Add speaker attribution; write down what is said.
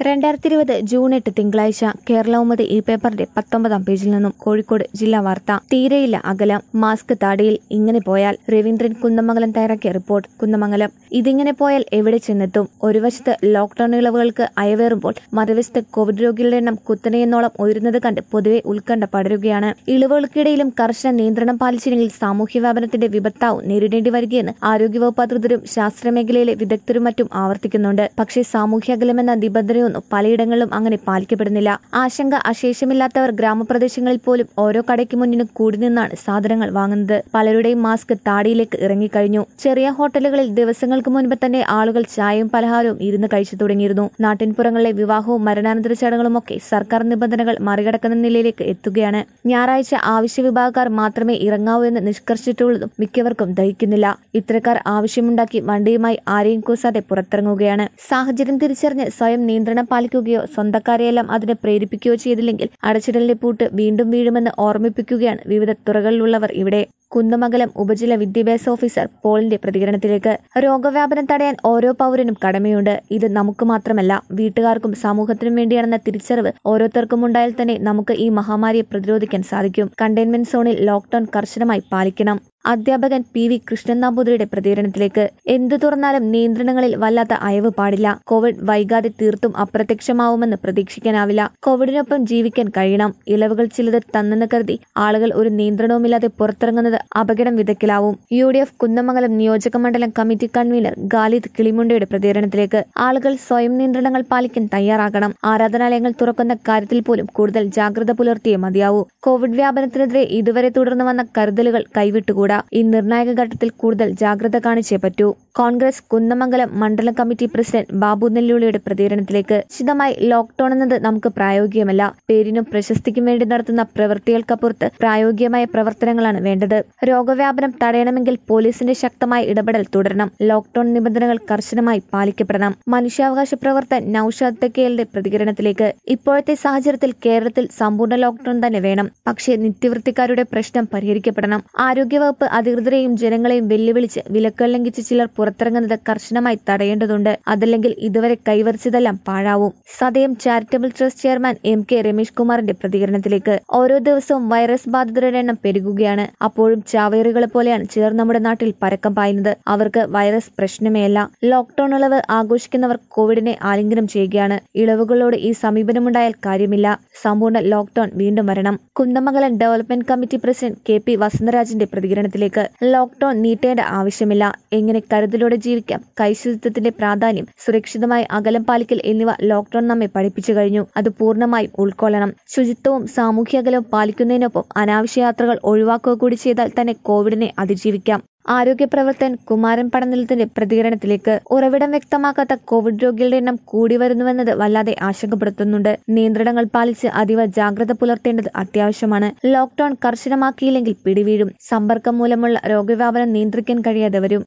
Speaker 1: രണ്ടായിരത്തി ഇരുപത് ജൂൺ എട്ട് തിങ്കളാഴ്ച കേരളൗമതി ഈ പേപ്പറിന്റെ പത്തൊമ്പതാം പേജിൽ നിന്നും കോഴിക്കോട് ജില്ലാ വാർത്ത തീരെയില്ല അകലം മാസ്ക് താടിയിൽ ഇങ്ങനെ പോയാൽ രവീന്ദ്രൻ കുന്നമംഗലം തയ്യാറാക്കിയ റിപ്പോർട്ട് കുന്നമംഗലം ഇതിങ്ങനെ പോയാൽ എവിടെ ചെന്നെത്തും ഒരു വശത്ത് ലോക്ഡൌൺ ഇളവുകൾക്ക് അയവേറുമ്പോൾ മറുവശത്ത് കോവിഡ് രോഗികളുടെ എണ്ണം കുത്തനെയെന്നോളം ഉയരുന്നത് കണ്ട് പൊതുവെ ഉത്കണ്ഠ പടരുകയാണ് ഇളവുകൾക്കിടയിലും കർശന നിയന്ത്രണം പാലിച്ചില്ലെങ്കിൽ സാമൂഹ്യ വ്യാപനത്തിന്റെ വിപത്താവും നേരിടേണ്ടി വരികയെന്ന് ആരോഗ്യവകുപ്പ് അധികൃതരും ശാസ്ത്രമേഖലയിലെ വിദഗ്ധരും മറ്റും ആവർത്തിക്കുന്നുണ്ട് പക്ഷേ സാമൂഹ്യ അകലമെന്ന നിബന്ധനയൊന്നും പലയിടങ്ങളിലും അങ്ങനെ പാലിക്കപ്പെടുന്നില്ല ആശങ്ക അശേഷമില്ലാത്തവർ ഗ്രാമപ്രദേശങ്ങളിൽ പോലും ഓരോ കടയ്ക്ക് മുന്നിലും കൂടി നിന്നാണ് സാധനങ്ങൾ വാങ്ങുന്നത് പലരുടെയും മാസ്ക് താടിയിലേക്ക് ഇറങ്ങിക്കഴിഞ്ഞു ചെറിയ ഹോട്ടലുകളിൽ ദിവസങ്ങൾക്ക് മുൻപ് തന്നെ ആളുകൾ ചായയും പലഹാരവും ഇരുന്ന് കഴിച്ചു തുടങ്ങിയിരുന്നു നാട്ടിൻപുറങ്ങളിലെ വിവാഹവും മരണാനന്തര ചടങ്ങുകളുമൊക്കെ സർക്കാർ നിബന്ധനകൾ മറികടക്കുന്ന നിലയിലേക്ക് എത്തുകയാണ് ഞായറാഴ്ച ആവശ്യ വിഭാഗക്കാർ മാത്രമേ ഇറങ്ങാവൂ എന്ന് നിഷ്കർഷിച്ചിട്ടുള്ളതും മിക്കവർക്കും ദഹിക്കുന്നില്ല ഇത്തരക്കാർ ആവശ്യമുണ്ടാക്കി വണ്ടിയുമായി ആരെയും കൂസാതെ പുറത്തിറങ്ങുകയാണ് സാഹചര്യം തിരിച്ചറിഞ്ഞ് സ്വയം നിയന്ത്രണം പാലിക്കുകയോ സ്വന്തക്കാരെയെല്ലാം അതിനെ പ്രേരിപ്പിക്കുകയോ ചെയ്തില്ലെങ്കിൽ അടച്ചിടലിന്റെ പൂട്ട് വീണ്ടും വീഴുമെന്ന് ഓർമ്മിപ്പിക്കുകയാണ് വിവിധ തുറകളിലുള്ളവർ ഇവിടെ കുന്നമംഗലം ഉപജില്ല വിദ്യാഭ്യാസ ഓഫീസർ പോളിന്റെ പ്രതികരണത്തിലേക്ക് രോഗവ്യാപനം തടയാൻ ഓരോ പൗരനും കടമയുണ്ട് ഇത് നമുക്ക് മാത്രമല്ല വീട്ടുകാർക്കും സമൂഹത്തിനും വേണ്ടിയാണെന്ന തിരിച്ചറിവ് ഓരോരുത്തർക്കും ഉണ്ടായാൽ തന്നെ നമുക്ക് ഈ മഹാമാരിയെ പ്രതിരോധിക്കാൻ സാധിക്കും കണ്ടെയ്ൻമെന്റ് സോണിൽ ലോക്ഡൌൺ കർശനമായി പാലിക്കണം അധ്യാപകൻ പി വി കൃഷ്ണൻ നമ്പൂതിരിയുടെ പ്രതികരണത്തിലേക്ക് എന്തു തുറന്നാലും നിയന്ത്രണങ്ങളിൽ വല്ലാത്ത അയവ് പാടില്ല കോവിഡ് വൈകാതെ തീർത്തും അപ്രത്യക്ഷമാവുമെന്ന് പ്രതീക്ഷിക്കാനാവില്ല കോവിഡിനൊപ്പം ജീവിക്കാൻ കഴിയണം ഇളവുകൾ ചിലത് തന്നെന്ന് കരുതി ആളുകൾ ഒരു നിയന്ത്രണവുമില്ലാതെ പുറത്തിറങ്ങുന്നത് അപകടം വിതക്കലാവും യു ഡി എഫ് കുന്നമംഗലം നിയോജക മണ്ഡലം കമ്മിറ്റി കൺവീനർ ഗാലിദ് കിളിമുണ്ടയുടെ പ്രതികരണത്തിലേക്ക് ആളുകൾ സ്വയം നിയന്ത്രണങ്ങൾ പാലിക്കാൻ തയ്യാറാകണം ആരാധനാലയങ്ങൾ തുറക്കുന്ന കാര്യത്തിൽ പോലും കൂടുതൽ ജാഗ്രത പുലർത്തിയേ മതിയാവൂ കോവിഡ് വ്യാപനത്തിനെതിരെ ഇതുവരെ തുടർന്നു വന്ന കരുതലുകൾ കൈവിട്ടുകൂടാ ഈ നിർണായക ഘട്ടത്തിൽ കൂടുതൽ ജാഗ്രത കാണിച്ചേ പറ്റൂ കോൺഗ്രസ് കുന്നമംഗലം മണ്ഡലം കമ്മിറ്റി പ്രസിഡന്റ് ബാബു നെല്ലുളിയുടെ പ്രതികരണത്തിലേക്ക് വിശദമായി ലോക്ഡൌൺ എന്നത് നമുക്ക് പ്രായോഗികമല്ല പേരിനും പ്രശസ്തിക്കും വേണ്ടി നടത്തുന്ന പ്രവൃത്തികൾക്കപ്പുറത്ത് പ്രായോഗികമായ പ്രവർത്തനങ്ങളാണ് വേണ്ടത് രോഗവ്യാപനം തടയണമെങ്കിൽ പോലീസിന്റെ ശക്തമായ ഇടപെടൽ തുടരണം ലോക്ഡൌൺ നിബന്ധനകൾ കർശനമായി പാലിക്കപ്പെടണം മനുഷ്യാവകാശ പ്രവർത്തൻ നൌഷാദ് തെക്കേലിന്റെ പ്രതികരണത്തിലേക്ക് ഇപ്പോഴത്തെ സാഹചര്യത്തിൽ കേരളത്തിൽ സമ്പൂർണ്ണ ലോക്ഡൌൺ തന്നെ വേണം പക്ഷേ നിത്യവൃത്തിക്കാരുടെ പ്രശ്നം പരിഹരിക്കപ്പെടണം ആരോഗ്യവകുപ്പ് അധികൃതരെയും ജനങ്ങളെയും വെല്ലുവിളിച്ച് വിലക്കുകൾ ലംഘിച്ച് ചിലർ പുറത്തിറങ്ങുന്നത് കർശനമായി തടയേണ്ടതുണ്ട് അതല്ലെങ്കിൽ ഇതുവരെ കൈവരിച്ചതെല്ലാം പാഴാവും Sathyam charitable trust chairman M K Ramesh കുമാറിന്റെ പ്രതികരണത്തിലേക്ക് ഓരോ ദിവസവും വൈറസ് ബാധിതരുടെ എണ്ണം പെരുകുകയാണ് അപ്പോഴും ചാവേറുകളെ പോലെയാണ് ചിലർ നമ്മുടെ നാട്ടിൽ പരക്കം പായുന്നത് അവർക്ക് വൈറസ് പ്രശ്നമേ അല്ല ലോക്ഡൌൺ ഇളവ് ആഘോഷിക്കുന്നവർ കോവിഡിനെ ആലിംഗനം ചെയ്യുകയാണ് ഇളവുകളോട് ഈ സമീപനമുണ്ടായാൽ കാര്യമില്ല സമ്പൂർണ്ണ ലോക്ഡൌൺ വീണ്ടും വരണം Kunnamangalam development committee president K P വസന്തരാജിന്റെ പ്രതികരണത്തിലേക്ക് ലോക്ഡൌൺ നീട്ടേണ്ട ആവശ്യമില്ല എങ്ങനെ കരുതലോടെ ജീവിക്കാം കൈശുചിത്വത്തിന്റെ പ്രാധാന്യം സുരക്ഷിതമായി അകലം പാലിക്കൽ എന്നിവ ലോക്ഡൌൺ നമ്മെ പഠിപ്പിച്ചു കഴിഞ്ഞു അത് പൂർണ്ണമായും ഉൾക്കൊള്ളണം ശുചിത്വവും സാമൂഹ്യ അകലവും പാലിക്കുന്നതിനൊപ്പം അനാവശ്യ യാത്രകൾ ഒഴിവാക്കുക കൂടി ചെയ്താൽ തന്നെ കോവിഡിനെ അതിജീവിക്കാം ആരോഗ്യ പ്രവർത്തകൻ കുമാരൻ പടനിലത്തിന്റെ പ്രതികരണത്തിലേക്ക് ഉറവിടം വ്യക്തമാക്കാത്ത കോവിഡ് രോഗികളുടെ എണ്ണം കൂടി വരുന്നുവെന്നത് വല്ലാതെ ആശങ്കപ്പെടുത്തുന്നുണ്ട് നിയന്ത്രണങ്ങൾ പാലിച്ച് അതീവ ജാഗ്രത പുലർത്തേണ്ടത് അത്യാവശ്യമാണ് ലോക്ഡൌൺ കർശനമാക്കിയില്ലെങ്കിൽ പിടിവീഴും സമ്പർക്കം മൂലമുള്ള രോഗവ്യാപനം നിയന്ത്രിക്കാൻ കഴിയാതെ വരും